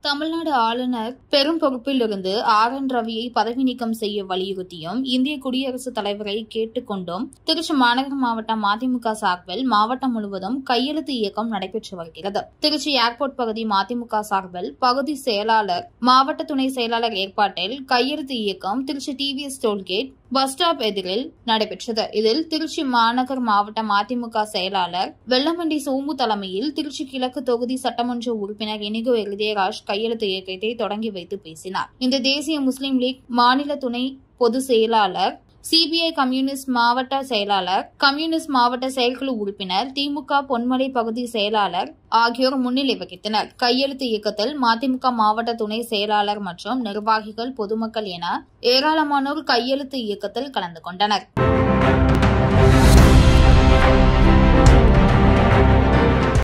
தமிழ்நாடு ஆளுநர் பெரும் பொறுப்பிலிருந்து ஆர் என் ரவியை பதவி நீக்கம் செய்ய வலியுறுத்தியும் இந்திய குடியரசுத் தலைவரை கேட்டுக்கொண்டும் திருச்சி மாநகர மாவட்ட மதிமுக சார்பில் மாவட்டம் முழுவதும் கையெழுத்து இயக்கம் நடைபெற்று வருகிறது திருச்சி ஏர்போர்ட் பகுதி மதிமுக சார்பில் பகுதி செயலாளர் மாவட்ட துணை செயலாளர் ஏற்பாட்டில் கையெழுத்து இயக்கம் Trichy TVS tollgate bus stop எதிரில் நடைபெற்றது இதில் திருச்சி மாநகர் மாவட்ட மதிமுக செயலாளர் வெள்ளமண்டி சோமு தலைமையில் திருச்சி கிழக்கு தொகுதி சட்டமன்ற உறுப்பினர் இனிகோ இருதயராஜ் கையெழுத்து இயக்கத்தை தொடங்கி வைத்து பேசினார் இந்த தேசிய முஸ்லீம் லீக் மாநில துணை பொதுச் செயலாளர் சிபிஐ கம்யூனிஸ்ட் மாவட்ட செயலாளர் கம்யூனிஸ்ட் மாவட்ட செயற்குழு உறுப்பினர் திமுக பொன்மலை பகுதி செயலாளர் ஆகியோர் முன்னிலை வகித்தனர் கையெழுத்து இயக்கத்தில் மதிமுக மாவட்ட துணை செயலாளர் மற்றும் நிர்வாகிகள் பொதுமக்கள் என ஏராளமானோர் கையெழுத்து இயக்கத்தில் கலந்து கொண்டனர்